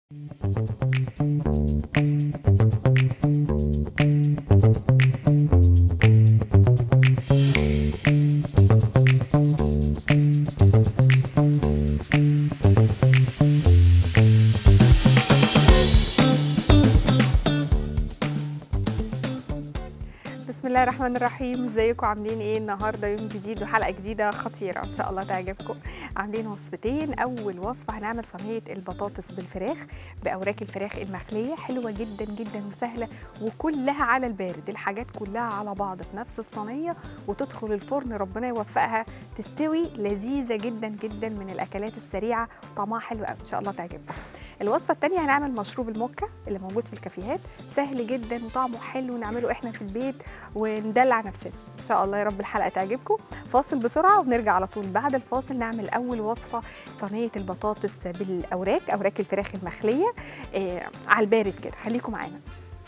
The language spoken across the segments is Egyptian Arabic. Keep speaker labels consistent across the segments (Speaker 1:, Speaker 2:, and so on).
Speaker 1: بسم الله الرحمن الرحيم ازيكم عاملين ايه النهارده يوم جديد وحلقه جديده خطيره ان شاء الله تعجبكم عاملين وصفتين اول وصفه هنعمل صينيه البطاطس بالفراخ باوراق الفراخ المخليه حلوه جدا جدا وسهله وكلها على البارد الحاجات كلها على بعض في نفس الصينيه وتدخل الفرن ربنا يوفقها تستوي لذيذه جدا جدا من الاكلات السريعه وطعمها حلو قوي ان شاء الله تعجبكم الوصفه الثانيه هنعمل مشروب الموكا اللي موجود في الكافيهات سهل جدا وطعمه حلو نعمله احنا في البيت وندلع نفسنا ان شاء الله يا رب الحلقه تعجبكم فاصل بسرعه ونرجع على طول بعد الفاصل نعمل اول وصفه صينيه البطاطس بالاوراق اوراق الفراخ المخليه آه على البارد كده خليكم معانا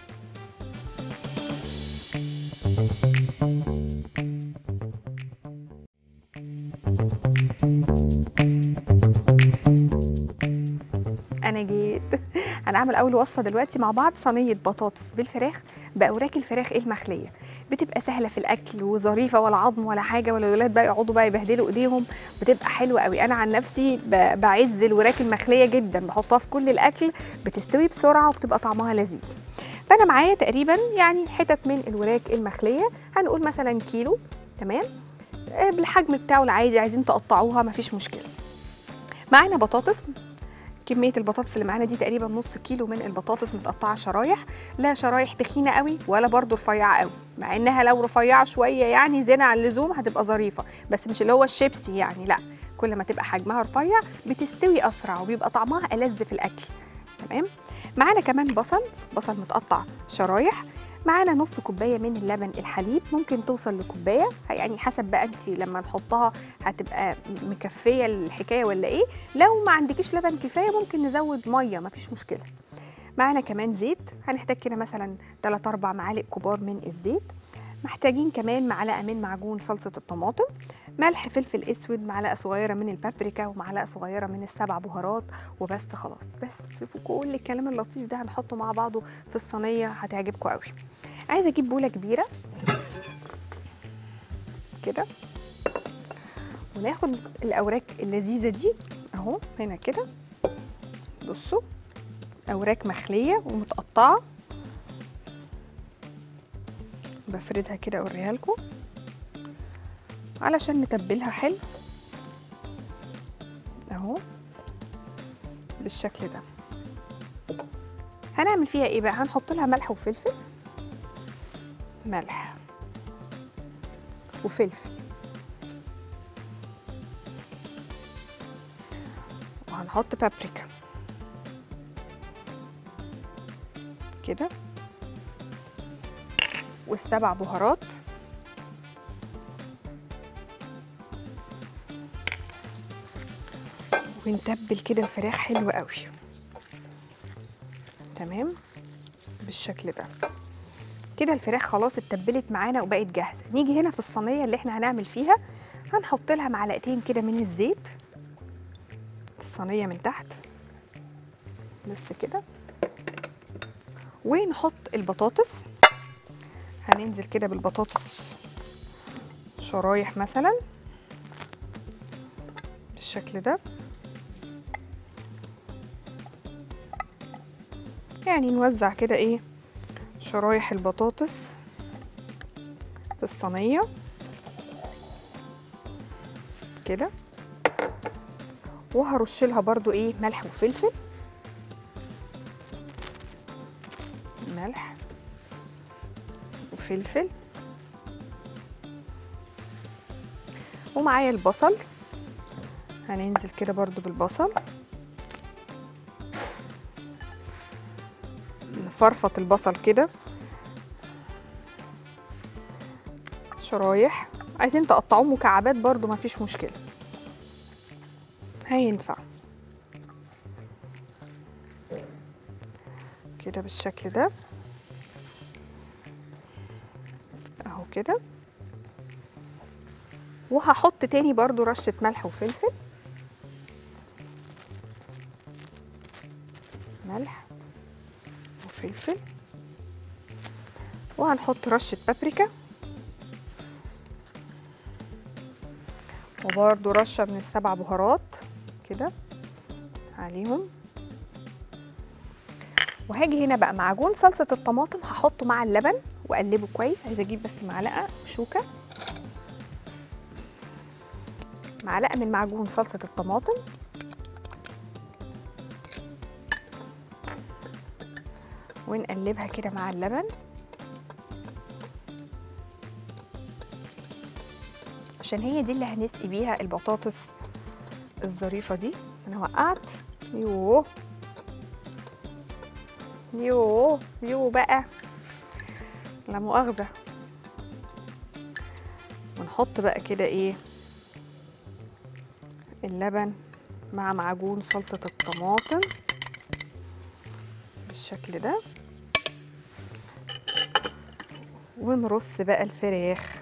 Speaker 1: انا جيت هنعمل اول وصفه دلوقتي مع بعض صينيه بطاطس بالفراخ باوراق الفراخ المخليه بتبقى سهله في الاكل وظريفه ولا عظم ولا حاجه ولا الولاد بقى يقعدوا بقى يبهدلوا ايديهم بتبقى حلوه قوي انا عن نفسي ب- بعز الوراك المخليه جدا بحطها في كل الاكل بتستوي بسرعه وبتبقى طعمها لذيذ فانا معايا تقريبا يعني حتت من الوراك المخليه هنقول مثلا كيلو تمام آه، بالحجم بتاعه العادي عايزين تقطعوها مفيش مشكله معانا بطاطس كميه البطاطس اللي معانا دي تقريبا نص كيلو من البطاطس متقطعه شرايح لا شرايح تخينه قوي ولا برضو رفيعه قوي مع انها لو رفيعه شويه يعني زياده عن اللزوم هتبقى ظريفه بس مش اللي هو الشيبسي يعني لا كل ما تبقى حجمها رفيع بتستوي اسرع وبيبقى طعمها ألذ في الاكل تمام معانا كمان بصل بصل متقطع شرايح معانا نص كوبايه من اللبن الحليب ممكن توصل لكوبايه يعني حسب بقى انت لما نحطها هتبقى مكفيه الحكايه ولا ايه لو ما عندكيش لبن كفايه ممكن نزود ميه مفيش مشكله معانا كمان زيت هنحتاج كده مثلا 3 4 معالق كبار من الزيت محتاجين كمان معلقه من معجون صلصه الطماطم ملح فلفل اسود معلقه صغيره من البابريكا ومعلقه صغيره من السبع بهارات وبس خلاص بس شوفوا كل الكلام اللطيف ده هنحطه مع بعضه في الصينيه هتعجبكم قوي عايزه اجيب بوله كبيره كده وناخد الاوراق اللذيذه دي اهو هنا كده بصوا اوراق مخليه ومتقطعه بفردها كده اوريها لكم علشان نتبلها حلو اهو بالشكل ده هنعمل فيها ايه بقى هنحط لها ملح وفلفل ملح وفلفل وهنحط بابريكا كده والسبع بهارات ونتبل كده الفراخ حلو قوي تمام بالشكل ده كده الفراخ خلاص اتبلت معانا وبقت جاهزه نيجي هنا في الصينيه اللي احنا هنعمل فيها هنحط لها معلقتين كده من الزيت في الصينيه من تحت بس كده ونحط البطاطس هننزل كده بالبطاطس شرايح مثلا بالشكل ده يعني نوزع كده ايه شرايح البطاطس في الصينية كده وهرش لها برضو ايه ملح وفلفل ملح وفلفل ومعايا البصل هننزل كده برضو بالبصل نفرفط البصل كده شرايح عايزين تقطعوه مكعبات برضو ما فيش مشكلة هينفع كده بالشكل ده اهو كده وهحط تاني برضو رشة ملح وفلفل ملح وفلفل وهنحط رشة بابريكا وبرده رشة من السبع بهارات كده عليهم وهاجي هنا بقى معجون صلصة الطماطم هحطه مع اللبن واقلبه كويس عايزة اجيب بس معلقة وشوكة معلقة من معجون صلصة الطماطم ونقلبها كده مع اللبن عشان هي دي اللي هنسقي بيها البطاطس الظريفة دي انا وقعت يوه يوه يوه بقى لا مؤاخذة ونحط بقى كده ايه اللبن مع معجون صلصة الطماطم بالشكل ده ونرص بقى الفراخ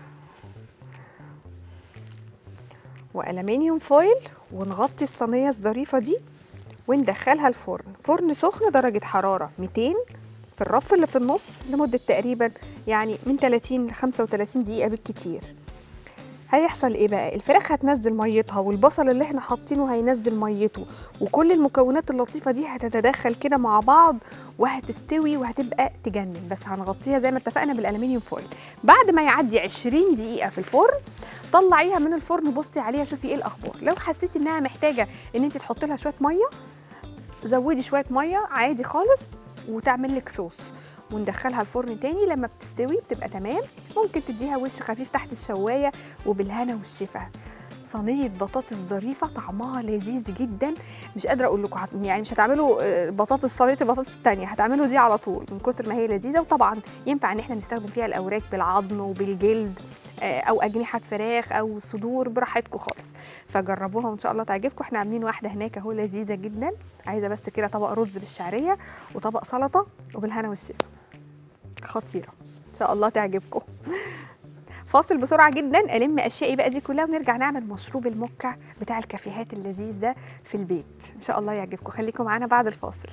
Speaker 1: والمنيوم فويل ونغطي الصينيه الظريفه دي وندخلها الفرن فرن سخن درجه حراره 200 في الرف اللي في النص لمده تقريبا يعني من 30 ل 35 دقيقه بالكتير هيحصل ايه بقى الفراخ هتنزل ميتها والبصل اللي احنا حاطينه هينزل ميته وكل المكونات اللطيفه دي هتتدخل كده مع بعض وهتستوي وهتبقى تجنن بس هنغطيها زي ما اتفقنا بالالومنيوم فويل بعد ما يعدي 20 دقيقه في الفرن طلعيها من الفرن بصي عليها شوفي ايه الاخبار لو حسيتي انها محتاجه ان انت تحطي لها شويه ميه زودي شويه ميه عادي خالص وتعمل لك صوص وندخلها الفرن تاني لما بتستوي بتبقى تمام ممكن تديها وش خفيف تحت الشوايه وبالهنا والشفا صينيه بطاطس ظريفه طعمها لذيذ جدا مش قادره اقول لكم هت- يعني مش هتعملوا آه، بطاطس صينيه البطاطس التانية هتعملوا دي على طول من كتر ما هي لذيذه وطبعا ينفع ان احنا نستخدم فيها الاوراق بالعظم وبالجلد آه، او اجنحه فراخ او صدور براحتكم خالص فجربوها وان شاء الله تعجبكم احنا عاملين واحده هناك اهو لذيذه جدا عايزه بس كده طبق رز بالشعريه وطبق سلطه وبالهنا والشفا خطيره ان شاء الله تعجبكم فاصل بسرعه جدا الم اشيائي بقى دي كلها ونرجع نعمل مشروب المكة بتاع الكافيهات اللذيذ ده في البيت ان شاء الله يعجبكم خليكم معانا بعد الفاصل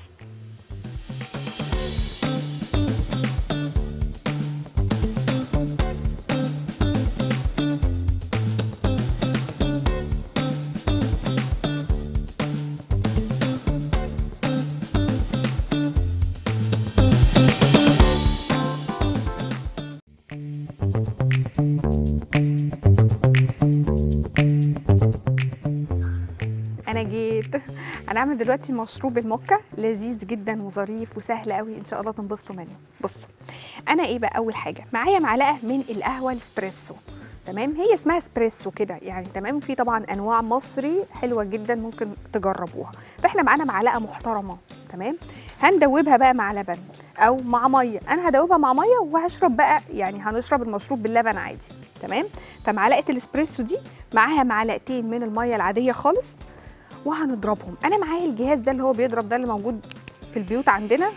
Speaker 1: انا جيت هنعمل دلوقتي مشروب الموكا لذيذ جدا وظريف وسهل قوي ان شاء الله تنبسطوا منه بصوا انا ايه بقى اول حاجه معايا معلقه من القهوه الاسبريسو تمام هي اسمها اسبريسو كده يعني تمام في طبعا انواع مصري حلوه جدا ممكن تجربوها فاحنا معانا معلقه محترمه تمام هندوبها بقى مع لبن او مع ميه انا هدوبها مع ميه وهشرب بقى يعني هنشرب المشروب باللبن عادي تمام فمعلقه الاسبريسو دي معاها معلقتين من الميه العاديه خالص وهنضربهم انا معايا الجهاز ده اللي هو بيضرب ده اللي موجود في البيوت عندنا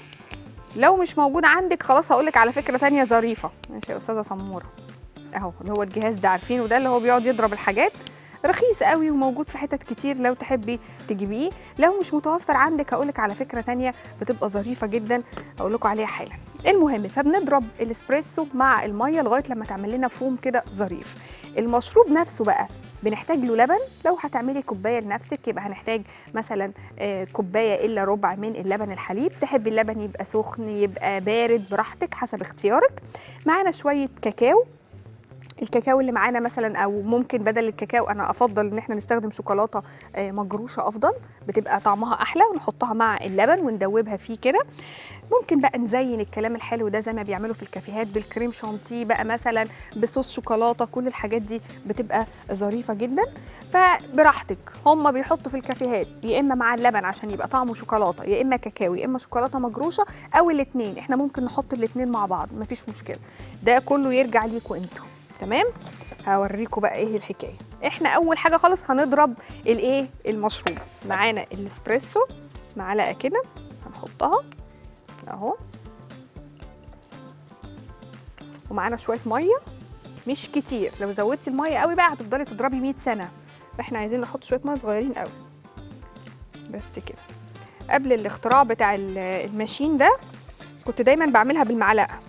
Speaker 1: لو مش موجود عندك خلاص هقولك على فكره تانية ظريفه ماشي يا استاذه سموره اهو اللي هو الجهاز ده عارفينه ده اللي هو بيقعد يضرب الحاجات رخيص قوي وموجود في حتت كتير لو تحبي تجيبيه لو مش متوفر عندك هقولك على فكره تانية بتبقى ظريفه جدا اقول لكم عليها حالا المهم فبنضرب الاسبريسو مع الميه لغايه لما تعمل لنا فوم كده ظريف المشروب نفسه بقى بنحتاج له لبن لو هتعملي كوبايه لنفسك يبقى هنحتاج مثلا آه، كوبايه الا ربع من اللبن الحليب تحبي اللبن يبقى سخن يبقى بارد براحتك حسب اختيارك معانا شويه كاكاو الكاكاو اللي معانا مثلا او ممكن بدل الكاكاو انا افضل ان احنا نستخدم شوكولاته آه، مجروشه افضل بتبقى طعمها احلى ونحطها مع اللبن وندوبها فيه كده ممكن بقى نزين الكلام الحلو ده زي ما بيعملوا في الكافيهات بالكريم شانتيه بقى مثلا بصوص شوكولاته كل الحاجات دي بتبقى ظريفه جدا فبراحتك هم بيحطوا في الكافيهات يا اما مع اللبن عشان يبقى طعمه شوكولاته يا اما كاكاو يا اما شوكولاته مجروشه او الاثنين احنا ممكن نحط الاثنين مع بعض مفيش مشكله ده كله يرجع ليكوا انتوا تمام هوريكم بقى ايه الحكايه احنا اول حاجه خالص هنضرب الايه المشروب معانا الاسبريسو معلقه كده هنحطها اهو ومعانا شويه ميه مش كتير لو زودتي الميه قوي بقى هتفضلي تضربي 100 سنه فاحنا عايزين نحط شويه ميه صغيرين قوي بس كده قبل الاختراع بتاع ال- الماشين ده كنت دايما بعملها بالمعلقه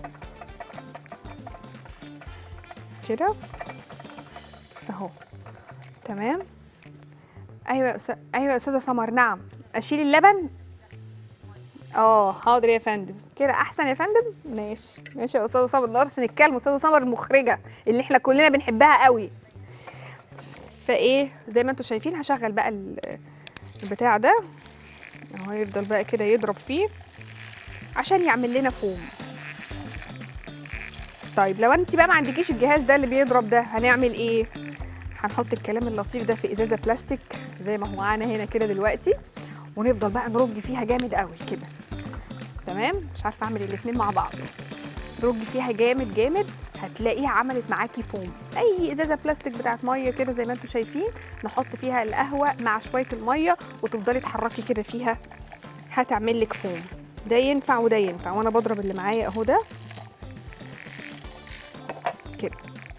Speaker 1: كده اهو تمام ايوه يا أستاذ ايوه يا استاذه سمر نعم اشيل اللبن اه حاضر يا فندم كده احسن يا فندم ماشي ماشي يا استاذه سمر نقدرش نتكلم استاذه سمر المخرجه اللي احنا كلنا بنحبها قوي فايه زي ما انتم شايفين هشغل بقى ال- البتاع ده اهو يفضل بقى كده يضرب فيه عشان يعمل لنا فوم طيب لو انت بقى ما عندكيش الجهاز ده اللي بيضرب ده هنعمل ايه هنحط الكلام اللطيف ده في ازازه بلاستيك زي ما هو معانا هنا كده دلوقتي ونفضل بقى نرج فيها جامد قوي كده تمام مش عارفه اعمل الاثنين مع بعض نرج فيها جامد جامد هتلاقيها عملت معاكي فوم اي ازازه بلاستيك بتاعت ميه كده زي ما انتم شايفين نحط فيها القهوه مع شويه الميه وتفضلي تحركي كده فيها هتعمل لك فوم ده ينفع وده ينفع وانا بضرب اللي معايا اهو ده كده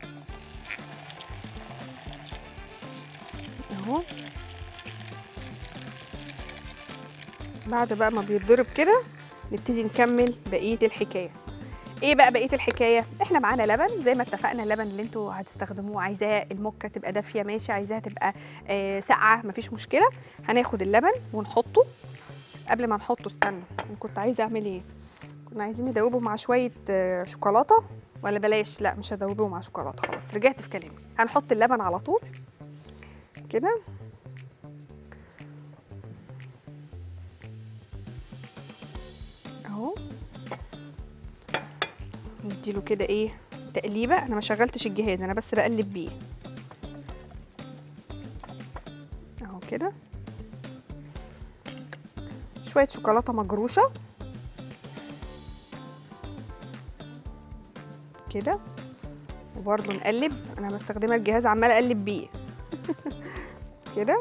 Speaker 1: اهو بعد بقى ما بيتضرب كده نبتدي نكمل بقيه الحكايه ايه بقى بقيه الحكايه احنا معانا لبن زي ما اتفقنا اللبن اللي انتوا هتستخدموه عايزاه المكه تبقى دافيه ماشي عايزاها تبقى آه ساقعه مفيش مشكله هناخد اللبن ونحطه قبل ما نحطه استنى أنا كنت عايزه اعمل ايه كنا عايزين ندوبه مع شويه آه شوكولاته ولا بلاش لا مش هدوبه مع شوكولاته خلاص رجعت في كلامي هنحط اللبن على طول كده اهو نديله كده ايه تقليبه انا ما شغلتش الجهاز انا بس بقلب بيه اهو كده شويه شوكولاته مجروشه كده وبرده نقلب انا مستخدمه الجهاز عماله اقلب بيه كده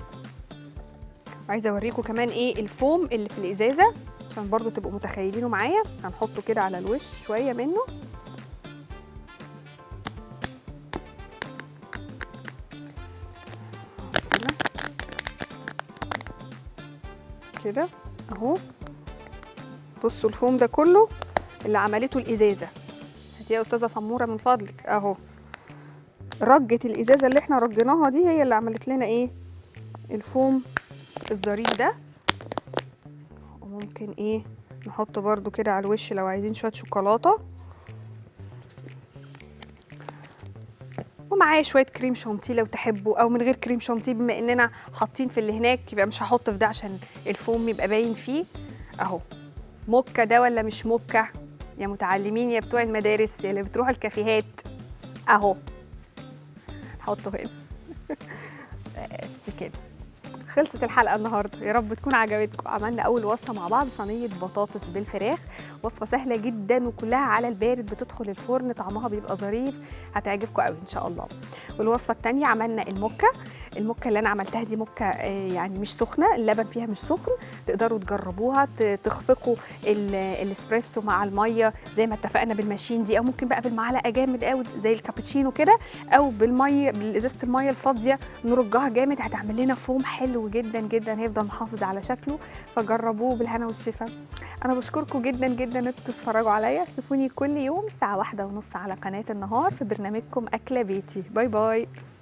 Speaker 1: عايزه اوريكم كمان ايه الفوم اللي في الازازه عشان برضو تبقوا متخيلينه معايا هنحطه كده على الوش شويه منه كده كده اهو بصوا الفوم ده كله اللي عملته الازازه هاتي يا استاذه سموره من فضلك اهو رجة الازازه اللي احنا رجيناها دي هي اللي عملت لنا ايه الفوم الظريف ده وممكن ايه نحط برضو كده على الوش لو عايزين شويه شوكولاته ومعايا شويه كريم شانتيه لو تحبوا او من غير كريم شانتيه بما اننا حاطين في اللي هناك يبقى مش هحط في ده عشان الفوم يبقى باين فيه اهو موكا ده ولا مش موكا يا متعلمين يا بتوع المدارس يا اللي بتروحوا الكافيهات اهو حطه هنا بس كده خلصت الحلقه النهارده يا رب تكون عجبتكم عملنا اول وصفه مع بعض صينيه بطاطس بالفراخ وصفه سهله جدا وكلها على البارد بتدخل الفرن طعمها بيبقى ظريف هتعجبكم قوي ان شاء الله والوصفه الثانيه عملنا المكه المكه اللي انا عملتها دي مكه آه، يعني مش سخنه اللبن فيها مش سخن تقدروا تجربوها ت- تخفقوا ال- الاسبريسو مع الميه زي ما اتفقنا بالماشين دي او ممكن بقى بالمعلقه جامد قوي زي الكابتشينو كده او بالميه بازازه الميه الفاضيه نرجها جامد هتعمل لنا فوم حلو جدا جدا هيفضل محافظ على شكله فجربوه بالهنا والشفا انا بشكركم جدا جدا ان انتوا تتفرجوا عليا شوفوني كل يوم الساعه واحدة ونص على قناه النهار في برنامجكم اكله بيتي باي باي